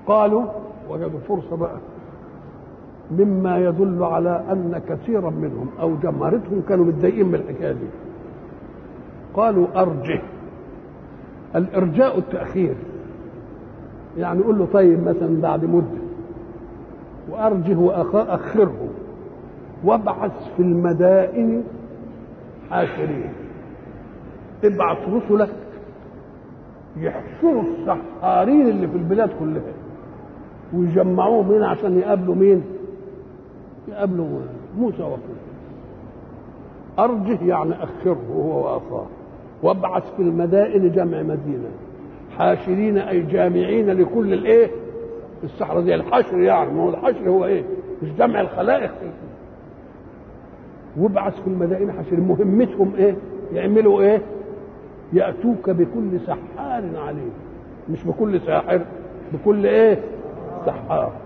قالوا وجدوا فرصة بقى مما يدل على أن كثيرا منهم أو جمهرتهم كانوا متضايقين من الحكاية دي قالوا أرجه الإرجاء التأخير يعني يقول له طيب مثلا بعد مدة وأرجه وأخره وابعث في المدائن حاشرين ابعث رسلك يحشروا السحارين اللي في البلاد كلها ويجمعوهم هنا عشان يقابلوا مين؟ يقابلوا موسى وقومه أرجه يعني أخره هو وأخاه وابعث في المدائن جمع مدينة حاشرين أي جامعين لكل الإيه؟ السحرة دي الحشر يعني ما هو الحشر هو إيه؟ مش جمع الخلائق وابعث في المدائن حاشرين مهمتهم إيه؟ يعملوا إيه؟ يأتوك بكل سحار عليم مش بكل ساحر بكل إيه؟ سحار